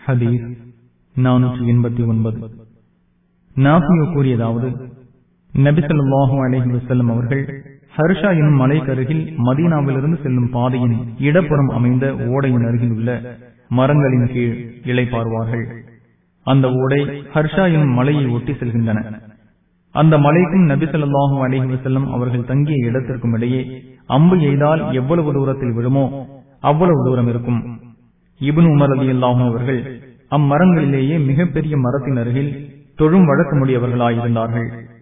ஹதீஸ் நானூற்றி எண்பத்தி ஒன்பது நாபியோ கூறியதாவது நபிசல்லாஹு அலஹி வசல்லம் அவர்கள் ஹர்ஷா எனும் மலைக்கருகில் மதீனாவிலிருந்து செல்லும் பாதையின் இடப்புறம் அமைந்த ஓடையின் அருகில் உள்ள மரங்களின் கீழ் இளைப்பாறுவார்கள் அந்த ஓடை ஹர்ஷா எனும் மலையை ஒட்டி செல்கின்றன அந்த மலைக்கும் நபிசல்லாஹு அலஹி வசல்லம் அவர்கள் தங்கிய இடத்திற்கும் இடையே அம்பு எய்தால் எவ்வளவு தூரத்தில் விழுமோ அவ்வளவு தூரம் இருக்கும் இபுன் உமர் அலி அல்லாஹும் அவர்கள் அம்மரங்களிலேயே மிகப்பெரிய மரத்தின் அருகில் தொழும் வழக்கமுடையவர்களாயிருந்தார்கள்